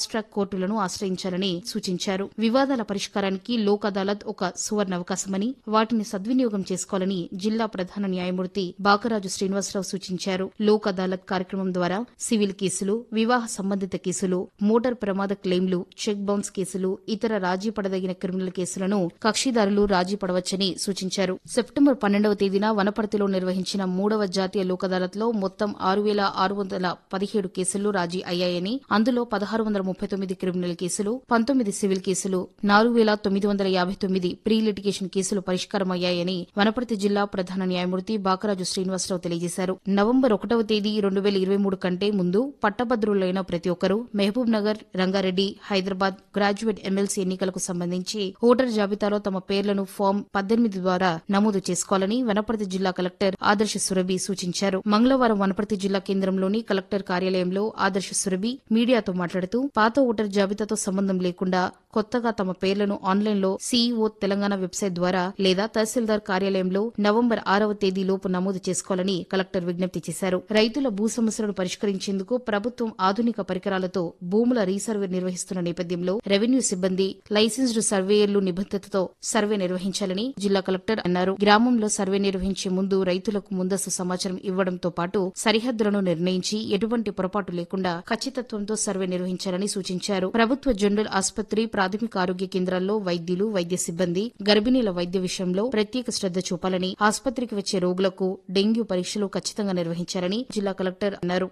fast track కోర్టులను ఆశ్రయించాలని సూచించారు వివాదాల పరిష్కారానికి లోక్ అదాలత్ ఒక సువర్ణ అవకాశమని వాటిని సద్వినియోగం చేసుకోవాలని జిల్లా ప్రధాన న్యాయమూర్తి బాకరాజు శ్రీనివాసరావు సూచించారు లోక్ అదాలత్ కార్యక్రమం ద్వారా సివిల్ కేసులు వివాహ సంబంధిత కేసులు మోటార్ ప్రమాద క్లెయిమ్లు చెక్ బౌన్స్ కేసులు ఇతర రాజీ పడదగిన క్రిమినల్ కేసులను కక్షిదారులు రాజీ పడవచ్చని సూచించారు సెప్టెంబర్ పన్నెండవ తేదీన వనపర్తిలో నిర్వహించిన మూడవ జాతీయ లోక్ అదాలత్లో మొత్తం ఆరు వేల ఆరు వందల పదిహేడు కేసులు రాజీ అయ్యాయని అందులో పదహారు వందల ముప్పై తొమ్మిది క్రిమినల్ కేసులు పంతొమ్మిది సివిల్ కేసులు నాలుగు వేల తొమ్మిది వందల యాభై తొమ్మిది ప్రీ లిటిగేషన్ కేసులు పరిష్కారమయ్యాయని వనపర్తి జిల్లా ప్రధాన న్యాయమూర్తి బాకరాజు శ్రీనివాసరావు తెలియజేశారు నవంబర్ ఒకటవ తేదీ రెండు వేల ఇరవై మూడు కంటే ముందు పట్టభద్రులైన ప్రతి ఒక్కరూ Mahbubnagar Rangareddy Hyderabad graduate MLC ఎన్నికలకు సంబంధించి ఓటర్ జాబితాలో తమ పేర్లను ఫామ్ పద్దెనిమిది ద్వారా నమోదు చేసుకోవాలని వనపర్తి జిల్లా కలెక్టర్ ఆదర్శ సురభి సూచించారు మంగళవారం వనపర్తి జిల్లా కేంద్రంలోని కలెక్టర్ కార్యాలయంలో ఆదర్శ సురభి మీడియాతో మాట్లాడుతూ పాత ఓటర్ జాబితాతో సంబంధం లేకుండా కొత్తగా తమ పేర్లను ఆన్లైన్లో సీఈఓ తెలంగాణ వెబ్సైట్ ద్వారా లేదా తహసీల్దార్ కార్యాలయంలో నవంబర్ ఆరవ తేదీలోపు నమోదు చేసుకోవాలని కలెక్టర్ విజ్ఞప్తి చేశారు రైతుల భూ సమస్యలను పరిష్కరించేందుకు ప్రభుత్వం ఆధునిక పరికరాలతో భూముల రీసర్వే నిర్వహిస్తున్న నేపథ్యంలో రెవెన్యూ సిబ్బంది లైసెన్స్డ్ సర్వేయర్లు నిబద్దతతో సర్వే నిర్వహించాలని జిల్లా కలెక్టర్ అన్నారు గ్రామంలో సర్వే నిర్వహించే ముందు రైతులకు ముందస్తు సమాచారం ఇవ్వడంతో పాటు సరిహద్దులను నిర్ణయించి ఎటువంటి పొరపాటు లేకుండా ఖచ్చితత్వంతో సర్వే నిర్వహించాలని సూచించారు ప్రభుత్వ జనరల్ ఆసుపత్రి ప్రాథమిక ఆరోగ్య కేంద్రాల్లో వైద్యులు వైద్య సిబ్బంది గర్భిణీల వైద్య విషయంలో ప్రత్యేక శ్రద్ద చూపాలని ఆసుపత్రికి వచ్చే రోగులకు డెంగ్యూ పరీక్షలు ఖచ్చితంగా నిర్వహించాలని జిల్లా కలెక్టర్ అన్నారు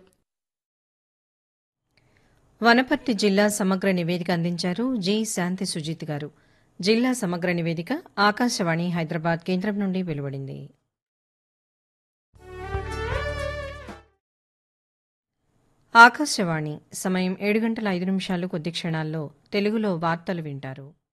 వనపర్తి జిల్లా సమగ్ర నివేదిక అందించారు జి శాంతి సుజిత్ గారు జిల్లా సమగ్ర నివేదిక ఆకాశవాణి హైదరాబాద్ కేంద్రం నుండి వెలువడింది ఆకాశవాణి సమయం ఏడు గంటల ఐదు నిమిషాలు కొద్ది క్షణాల్లో తెలుగులో వార్తలు వింటారు